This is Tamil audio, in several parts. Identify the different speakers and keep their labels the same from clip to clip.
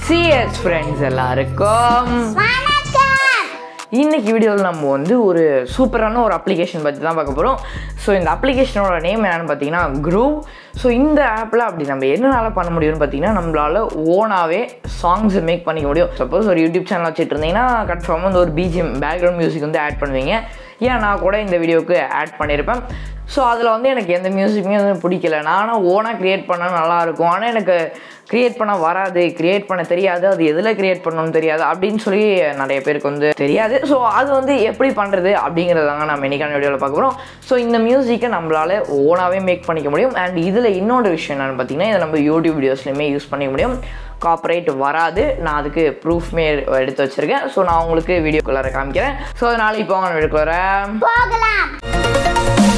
Speaker 1: சிஎஸ் ஃப்ரெண்ட்ஸ் எல்லாருக்கும்
Speaker 2: வணக்கம்
Speaker 1: இன்னைக்கு வீடியோவில் நம்ம வந்து ஒரு சூப்பரான ஒரு அப்ளிகேஷன் பற்றி தான் பார்க்க போகிறோம் ஸோ இந்த அப்ளிகேஷனோட நேம் என்னன்னு பார்த்தீங்கன்னா க்ரூவ் ஸோ இந்த ஆப்பில் அப்படி நம்ம என்னனால பண்ண முடியும்னு பார்த்தீங்கன்னா நம்மளால ஓனாகவே சாங்ஸ் மேக் பண்ணிக்க முடியும் சப்போஸ் ஒரு யூடியூப் சேனல் வச்சுட்டு இருந்தீங்கன்னா கன்ஃபார்மாக வந்து ஒரு பிஜிஎம் பேக்ரவுண்ட் மியூசிக் வந்து ஆட் பண்ணுவீங்க ஏன் நான் கூட இந்த வீடியோவுக்கு ஆட் பண்ணியிருப்பேன் ஸோ அதில் வந்து எனக்கு எந்த மியூசிக்குமே வந்து பிடிக்கல நானும் ஓனாக க்ரியேட் பண்ணால் நல்லாயிருக்கும் ஆனால் எனக்கு க்ரியேட் பண்ண வராது க்ரியேட் பண்ண தெரியாது அது எதில் க்ரியேட் பண்ணணும்னு தெரியாது அப்படின்னு சொல்லி நிறைய பேருக்கு வந்து தெரியாது ஸோ அது வந்து எப்படி பண்ணுறது அப்படிங்கிறதாங்க நம்ம இன்னைக்கான வீடியோவில் பார்க்க போகிறோம் ஸோ இந்த மியூசிக்கை நம்மளால ஓனாகவே மேக் பண்ணிக்க முடியும் அண்ட் இதில் இன்னொரு விஷயம் என்னென்னு பார்த்தீங்கன்னா இதை நம்ம யூடியூப் வீடியோஸ்லையுமே யூஸ் பண்ணிக்க முடியும் காப்பரேட் வராது நான் அதுக்கு ப்ரூஃப்மே எடுத்து வச்சுருக்கேன் ஸோ நான் உங்களுக்கு வீடியோக்குள்ளார காமிக்கிறேன் ஸோ அதனால இப்போ அவங்க வீடியோக்குள்ளார
Speaker 2: போகலாம்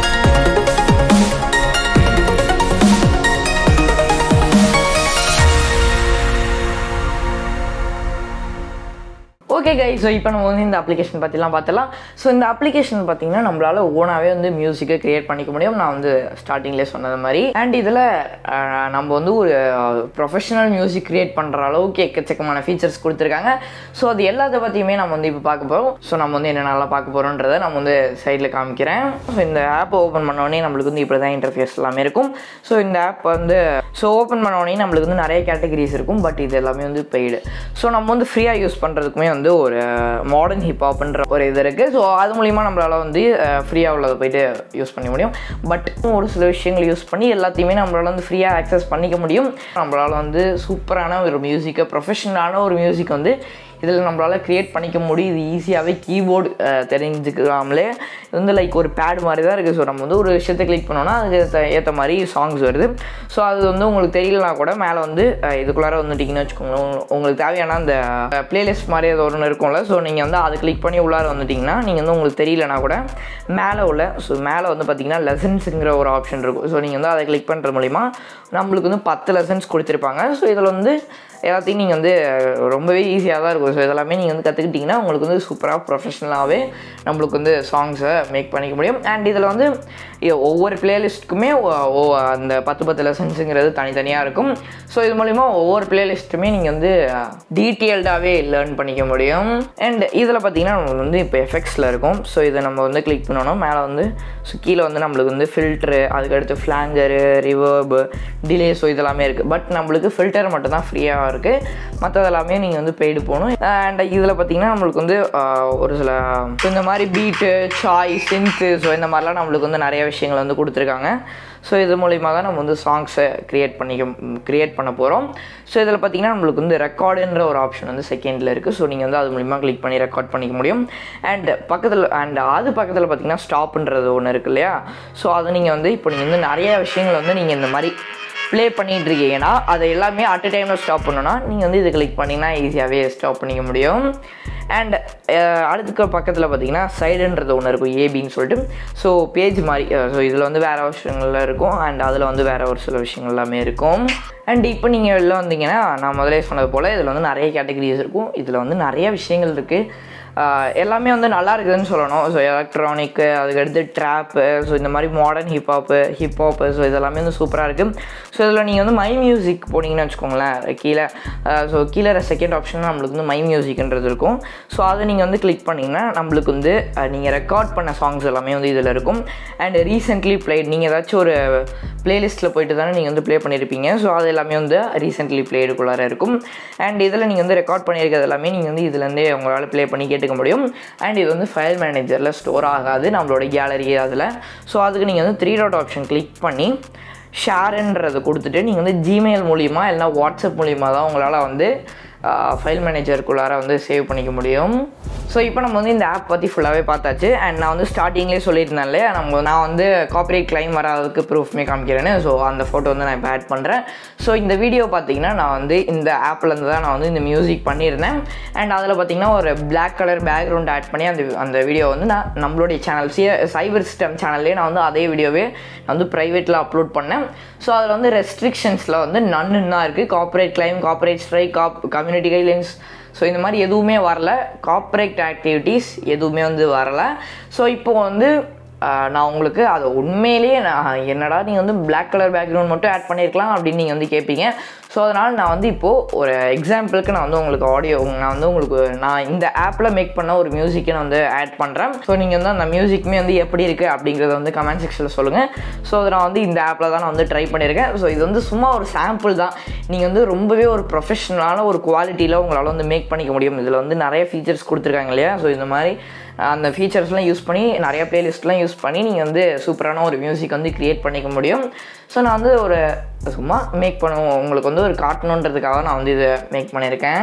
Speaker 1: ஓகே கை ஸோ இப்போ நம்ம வந்து இந்த அப்ளிகேஷன் பற்றிலாம் பார்த்துலாம் ஸோ இந்த அப்ளிகேஷன் பார்த்தீங்கன்னா நம்மளால ஓனாகவே வந்து மியூசிக்கை க்ரியேட் பண்ணிக்க முடியும் நான் வந்து ஸ்டார்டிங்லேயே சொன்னது மாதிரி அண்ட் இதில் நம்ம வந்து ஒரு ப்ரொஃபஷனல் மியூசிக் க்ரியேட் பண்ணுற அளவுக்கு எக்கச்சக்கமான ஃபீச்சர்ஸ் கொடுத்துருக்காங்க ஸோ அது எல்லாத்த பற்றியுமே நம்ம வந்து இப்போ பார்க்க போகிறோம் ஸோ நம்ம வந்து என்னென்னலாம் பார்க்க போகிறோன்றதை நம்ம வந்து சைடில் காமிக்கிறேன் ஸோ இந்த ஆப் ஓப்பன் பண்ணோடனே நம்மளுக்கு வந்து இப்படி தான் இன்டர்ஃபேஸ் எல்லாமே இருக்கும் ஸோ இந்த ஆப் வந்து ஸோ ஓப்பன் பண்ணோடனே நம்மளுக்கு வந்து நிறைய கேட்டகரிஸ் இருக்கும் பட் இது எல்லாமே வந்து பெய்டு ஸோ நம்ம வந்து ஃப்ரீயாக யூஸ் பண்ணுறதுக்குமே வந்து ஒரு மாடர்ன் ஹிப்ஹாப்ன்ற ஒரு இது இருக்குது ஸோ அது மூலிமா நம்மளால் வந்து ஃப்ரீயாக உள்ளதை போயிட்டு யூஸ் பண்ண முடியும் பட் ஒரு சில விஷயங்கள் யூஸ் பண்ணி எல்லாத்தையுமே நம்மளால் வந்து ஃப்ரீயாக ஆக்சஸ் பண்ணிக்க முடியும் நம்மளால் வந்து சூப்பரான ஒரு மியூசிக்கை ப்ரொஃபஷனலான ஒரு மியூசிக் வந்து இதில் நம்மளால் க்ரியேட் பண்ணிக்க முடியுது ஈஸியாகவே கீபோர்டு தெரிஞ்சுக்கலாமலே இது வந்து லைக் ஒரு பேட் மாதிரி தான் இருக்குது ஸோ நம்ம வந்து ஒரு விஷயத்தை கிளிக் பண்ணோன்னா அதுக்கு ஏற்ற மாதிரி சாங்ஸ் வருது ஸோ அது வந்து உங்களுக்கு தெரியலனா கூட மேலே வந்து அஹ், இதுக்குள்ளார வந்துட்டிங்கன்னு வச்சுக்கோங்களேன் உங்க- உங்களுக்கு தேவையான அந்த பிளேலிஸ்ட் மாதிரி அது ஒன்று இருக்கும்ல ஸோ நீங்கள் வந்து அதை கிளிக் பண்ணி உள்ளார வந்துட்டிங்கன்னா நீங்கள் வந்து உங்களுக்கு தெரியலனா கூட மேலே உள்ள ஸோ மேலே வந்து பார்த்தீங்கன்னா லெசன்ஸுங்கிற ஒரு ஆப்ஷன் இருக்கும் ஸோ நீங்கள் வந்து அதை கிளிக் பண்ணுறது மூலிமா நம்மளுக்கு வந்து பத்து லெசன்ஸ் கொடுத்துருப்பாங்க ஸோ இதில் வந்து எல்லாத்தையும் நீங்கள் வந்து ரொம்பவே ஈஸியாக தான் இருக்கும் ஸோ இதெல்லாமே நீங்கள் வந்து கற்றுக்கிட்டிங்கன்னா உங்களுக்கு வந்து சூப்பராக ப்ரொஃபஷனலாகவே நம்மளுக்கு வந்து சாங்ஸை மேக் பண்ணிக்க முடியும் அண்ட் இதில் வந்து இ- ஒவ்வொரு பிளேலிஸ்ட்டுக்குமே அந்த பத்து பத்து லெசன்ஸுங்கிறது தனித்தனியாக இருக்கும் ஸோ இது மூலிமா ஒவ்வொரு பிளேலிஸ்ட்டுமே நீங்கள் வந்து டீட்டெயில்டாகவே லேர்ன் பண்ணிக்க முடியும் அண்ட் இதில் பார்த்தீங்கன்னா நம்ம வந்து இப்போ எஃபெக்ட்ஸில் இருக்கும் ஸோ இதை நம்ம வந்து கிளிக் பண்ணணும் மேலே வந்து ஸோ கீழே வந்து நம்மளுக்கு வந்து ஃபில்ட்ரு அதுக்கடுத்து ஃப்ளாங்கரு ரிவர்பு டிலே ஸோ இதெல்லாமே இருக்குது பட் நம்மளுக்கு ஃபில்டர் மட்டும் தான் ஃப்ரீயாக இருக்குது மற்றதெல்லாமே நீங்கள் வந்து பெய்டு போகணும் அண்ட் இதில் பார்த்தீங்கன்னா நம்மளுக்கு வந்து ஆஹ், ஒரு சில so இந்த மாதிரி பீட்டு சாய் சின்த்து ஸோ இந்த மாதிரிலாம் நம்மளுக்கு வந்து நிறைய விஷயங்கள் வந்து கொடுத்துருக்காங்க ஸோ இது மூலிமா தான் நம்ம வந்து சாங்ஸை க்ரியேட் பண்ணிக்க க்ரியேட் பண்ண போகிறோம் ஸோ இதில் பார்த்தீங்கன்னா நம்மளுக்கு வந்து ரெக்கார்டுன்ற ஒரு ஆப்ஷன் வந்து செகண்டில் இருக்குது ஸோ நீங்கள் வந்து அது மூலிமா கிளிக் பண்ணி ரெக்கார்ட் பண்ணிக்க முடியும் அண்ட் பக்கத்தில் அண்ட் அது பக்கத்தில் பார்த்தீங்கன்னா ஸ்டாப்ன்றது ஒன்று இருக்கு இல்லையா ஸோ அது நீங்கள் வந்து இப்போ நீங்கள் வந்து நிறைய விஷயங்கள் வந்து நீங்கள் இந்த மாதிரி ப்ளே பண்ணிட்டு இருக்கீங்கன்னா அதை எல்லாமே அட் அ டைமில் ஸ்டாப் பண்ணணும்னா நீங்கள் வந்து இதை கிளிக் பண்ணிங்கன்னா ஈஸியாகவே ஸ்டாப் பண்ணிக்க முடியும் அண்ட் அடுத்துக்கு பக்கத்தில் பார்த்தீங்கன்னா சைடுன்றது ஒன்று இருக்கும் ஏபின்னு சொல்லிட்டு ஸோ பேஜ் மாதிரி ஸோ இதில் வந்து வேறு விஷயங்கள்லாம் இருக்கும் அண்ட் அதில் வந்து வேறு ஒரு சில விஷயங்கள் எல்லாமே இருக்கும் அண்ட் இப்போ நீங்கள் வெளில வந்தீங்கன்னா நான் முதலே சொன்னது போல் இதில் வந்து நிறைய கேட்டகரிஸ் இருக்கும் இதில் வந்து நிறைய விஷயங்கள் இருக்குது ஆஹ் எல்லாமே வந்து நல்லா இருக்குதுன்னு சொல்லணும் ஸோ எலக்ட்ரானிக்கு அதுக்கடுத்து ட்ராப்பு ஸோ இந்த மாதிரி மாடர்ன் ஹிப்ஹாப்பு ஹிப்ஹாப்பு ஸோ இதெல்லாமே வந்து சூப்பராக இருக்குது ஸோ இதில் நீங்கள் வந்து மை மியூசிக் போனீங்கன்னு வச்சுக்கோங்களேன் கீழே ஸோ கீழே செகண்ட் ஆப்ஷன் நம்மளுக்கு வந்து மை மியூசிக்ன்றது இருக்கும் ஸோ அதை நீங்கள் வந்து கிளிக் பண்ணிங்கன்னா நம்மளுக்கு வந்து நீங்கள் ரெக்கார்ட் பண்ண சாங்ஸ் எல்லாமே வந்து இதில் இருக்கும் அண்ட் ரீசெண்ட்லி பிளேட் நீங்கள் ஏதாச்சும் ஒரு பிளேலிஸ்ட்டில் போயிட்டு தானே நீங்கள் வந்து ப்ளே பண்ணியிருப்பீங்க ஸோ அது எல்லாமே வந்து ரீசெண்ட்லி பிளேடுக்குள்ளார இருக்கும் அண்ட் இதில் நீங்கள் வந்து ரெக்கார்ட் பண்ணியிருக்கிறது எல்லாமே நீங்கள் வந்து இதுலேருந்தே உங்களால் ப்ளே பண்ணி கேட்டுக்க முடியும் அண்ட் இது வந்து ஃபைல் மேனேஜரில் ஸ்டோர் ஆகாது நம்மளோட கேலரி அதில் ஸோ அதுக்கு நீங்கள் வந்து த்ரீ டாட் ஆப்ஷன் கிளிக் பண்ணி ஷேருன்றதை கொடுத்துட்டு நீங்கள் வந்து ஜிமெயில் மூலிமா இல்லைனா வாட்ஸ்அப் மூலிமா தான் உங்களால் வந்து ஃபைல் மேனேஜருக்குள்ளார வந்து சேவ் பண்ணிக்க முடியும் ஸோ இப்போ நம்ம வந்து இந்த ஆப் பற்றி ஃபுல்லாகவே பார்த்தாச்சு அண்ட் நான் வந்து ஸ்டார்டிங்லேயே சொல்லியிருந்தேன் இல்லையா நம்ம நான் வந்து காப்பரேட் கிளைம் வராததுக்கு ப்ரூஃப்மே காமிக்கிறேன்னு ஸோ அந்த ஃபோட்டோ வந்து நான் இப்போ ஆட் பண்ணுறேன் ஸோ இந்த வீடியோ பார்த்தீங்கன்னா நான் வந்து இந்த ஆப்லேருந்து தான் நான் வந்து இந்த மியூசிக் பண்ணியிருந்தேன் அண்ட் அதில் பார்த்தீங்கன்னா ஒரு பிளாக் கலர் பேக்ரவுண்ட் ஆட் பண்ணி அந்த அந்த வீடியோ வந்து நான் நம்மளுடைய சேனல் சி சைபர் சிஸ்டம் சேனல்லே நான் வந்து அதே வீடியோவே நான் வந்து ப்ரைவேட்டில் அப்லோட் பண்ணேன் ஸோ அதில் வந்து ரெஸ்ட்ரிக்ஷன்ஸில் வந்து நன்னு தான் இருக்குது காப்பரேட் கிளைம் காப்பரேட் ஸ்ட்ரைக் காப் கம்யூனிட்டி கைட்லைன்ஸ் ஸோ இந்த மாதிரி எதுவுமே வரல காப்பரேட் ஆக்டிவிட்டீஸ் எதுவுமே வந்து வரல ஸோ இப்போ வந்து ஆஹ், நான் உங்களுக்கு அதை உண்மையிலேயே நான் என்னடா நீங்கள் வந்து Black கலர் பேக்ரவுண்ட் மட்டும் ஆட் பண்ணியிருக்கலாம் அப்படின்னு நீங்கள் வந்து கேட்பீங்க ஸோ அதனால் நான் வந்து இப்போது ஒரு எக்ஸாம்பிளுக்கு நான் வந்து உங்களுக்கு ஆடியோ நான் வந்து உங்களுக்கு நான் இந்த ஆப்பில் மேக் பண்ண ஒரு மியூசிக்கை நான் வந்து ஆட் பண்ணுறேன் ஸோ நீங்கள் வந்து அந்த மியூசிக்குமே வந்து எப்படி இருக்குது அப்படிங்கிறத வந்து கமெண்ட் செக்ஷனில் சொல்லுங்கள் ஸோ அதை நான் வந்து இந்த ஆப்பில் தான் நான் வந்து ட்ரை பண்ணியிருக்கேன் ஸோ இது வந்து சும்மா ஒரு சாம்பிள் தான் நீங்கள் வந்து ரொம்பவே ஒரு ப்ரொஃபஷனலான ஒரு குவாலிட்டியில் உங்களால் வந்து மேக் பண்ணிக்க முடியும் இதில் வந்து நிறைய ஃபீச்சர்ஸ் கொடுத்துருக்காங்க இல்லையா ஸோ இந்த மாதிரி அந்த ஃபீச்சர்ஸ்லாம் யூஸ் பண்ணி நிறைய பிளேலிஸ்ட்லாம் யூஸ் பண்ணி நீங்கள் வந்து சூப்பரான ஒரு மியூசிக் வந்து க்ரியேட் பண்ணிக்க முடியும் ஸோ நான் வந்து ஒரு சும்மா மேக் பண்ணுவோம் உங்களுக்கு வந்து ஒரு காட்டணுன்றதுக்காக நான் வந்து இதை மேக் பண்ணியிருக்கேன்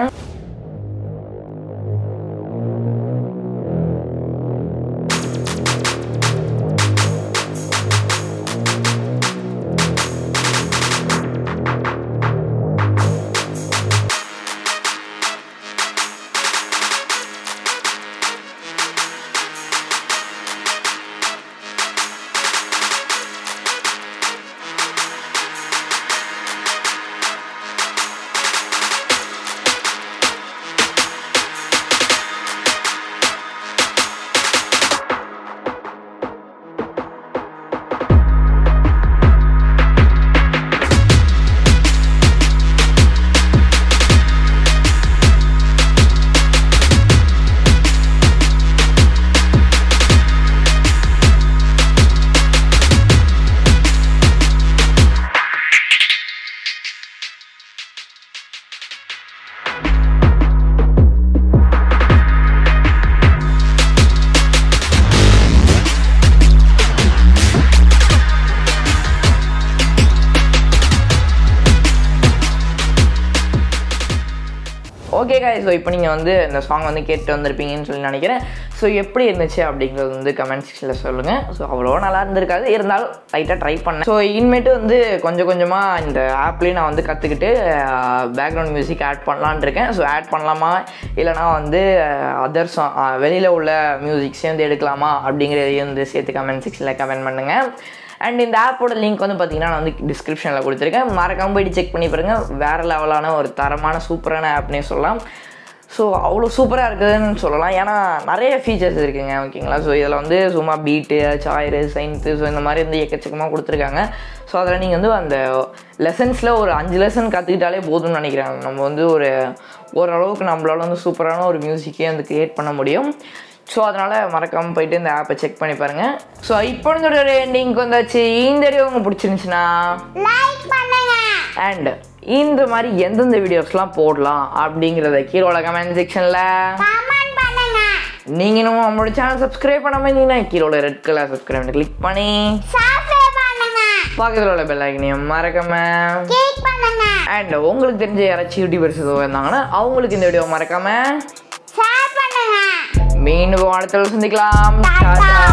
Speaker 1: ஓகே காய் ஸோ இப்போ நீங்கள் வந்து இந்த சாங் வந்து கேட்டு வந்திருப்பீங்கன்னு சொல்லி நினைக்கிறேன் ஸோ எப்படி இருந்துச்சு அப்படிங்கிறது வந்து கமெண்ட் செக்ஷனில் சொல்லுங்கள் ஸோ அவ்வளோ நல்லா இருந்திருக்காது இருந்தாலும் லைட்டாக ட்ரை பண்ணேன் ஸோ இனிமேட்டு வந்து கொஞ்சம் கொஞ்சமாக இந்த ஆப்லேயும் நான் வந்து கற்றுக்கிட்டு பேக்ரவுண்ட் மியூசிக் ஆட் பண்ணலான் இருக்கேன் ஸோ ஆட் பண்ணலாமா இல்லைனா வந்து அதர் சாங் வெளியில் உள்ள மியூசிக்ஸே வந்து எடுக்கலாமா அப்படிங்கிறதையும் வந்து சேர்த்து கமெண்ட் செக்ஷனில் கமெண்ட் பண்ணுங்கள் அண்ட் இந்த ஆப்போட லிங்க் வந்து பார்த்தீங்கன்னா நான் வந்து டிஸ்கிரிப்ஷனில் கொடுத்துருக்கேன் மறக்காம போயிட்டு செக் பண்ணி பாருங்க வேறு லெவலான ஒரு தரமான சூப்பரான ஆப்னே சொல்லலாம் ஸோ அவ்வளோ சூப்பராக இருக்குதுன்னு சொல்லலாம் ஏன்னா நிறைய ஃபீச்சர்ஸ் இருக்குங்க ஓகேங்களா ஸோ இதில் வந்து சும்மா பீட்டு சாயரு சயின்ஸு ஸோ இந்த மாதிரி வந்து எக்கச்சக்கமாக கொடுத்துருக்காங்க ஸோ அதில் நீங்கள் வந்து அந்த லெசன்ஸில் ஒரு அஞ்சு லெசன் கற்றுக்கிட்டாலே போதும்னு நினைக்கிறேன் நம்ம வந்து ஒரு ஓரளவுக்கு நம்மளால வந்து சூப்பரான ஒரு மியூசிக்கே வந்து க்ரியேட் பண்ண முடியும் ஸோ அதனால் மறக்காமல் போயிட்டு இந்த ஆப்பை செக் பண்ணி பாருங்கள் ஸோ இப்போ ஒரு எண்டிங்க்கு வந்தாச்சு இந்த வீடியோ உங்களுக்கு பிடிச்சிருந்துச்சுன்னா
Speaker 2: லைக் பண்ணுங்க
Speaker 1: அண்ட் இந்த மாதிரி எந்தெந்த வீடியோஸ்லாம் போடலாம் அப்படிங்கிறத கீழே கமெண்ட் செக்ஷனில்
Speaker 2: கமெண்ட் பண்ணுங்க
Speaker 1: நீங்கள் இன்னும் நம்மளோட சேனல் சப்ஸ்கிரைப் பண்ணாமல் இருந்தீங்கன்னா கீழே ரெட் கலர் சப்ஸ்கிரைப் கிளிக் பண்ணி
Speaker 2: சப்ஸ்கிரைப் பண்ணுங்க
Speaker 1: பக்கத்தில் உள்ள பெல் ஐக்கனையும் மறக்காம
Speaker 2: கிளிக் பண்ணுங்க
Speaker 1: அண்ட் உங்களுக்கு தெரிஞ்ச யாராச்சும் யூடியூபர்ஸ் எதுவும் இருந்தாங்கன்னா அவங்களுக்கு இந்த வீடியோ மறக்காம
Speaker 2: ஷேர் பண்ணுங்க
Speaker 1: மீண்டும் அடுத்த தடவை சந்திக்கலாம்
Speaker 2: டாடா.
Speaker 1: டாடா